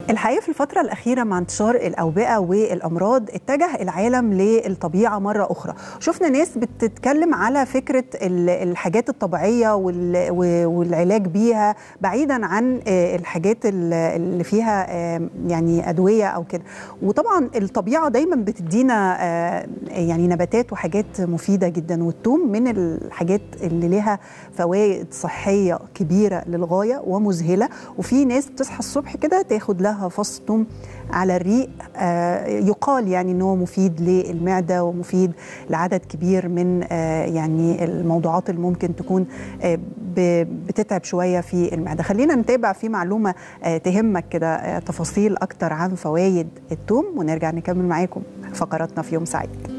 الحقيقه في الفتره الاخيره مع انتشار الاوبئه والامراض اتجه العالم للطبيعه مره اخرى شفنا ناس بتتكلم على فكره الحاجات الطبيعيه والعلاج بيها بعيدا عن الحاجات اللي فيها يعني ادويه او كده وطبعا الطبيعه دايما بتدينا يعني نباتات وحاجات مفيده جدا والثوم من الحاجات اللي لها فوائد صحيه كبيره للغايه ومذهله وفي ناس بتصحى الصبح كده تاخد لها فص ثوم على الريق آه يقال يعني ان هو مفيد للمعده ومفيد لعدد كبير من آه يعني الموضوعات اللي ممكن تكون آه بتتعب شويه في المعده خلينا نتابع في معلومه تهمك كده تفاصيل اكتر عن فوائد الثوم ونرجع نكمل معاكم فقراتنا في يوم سعيد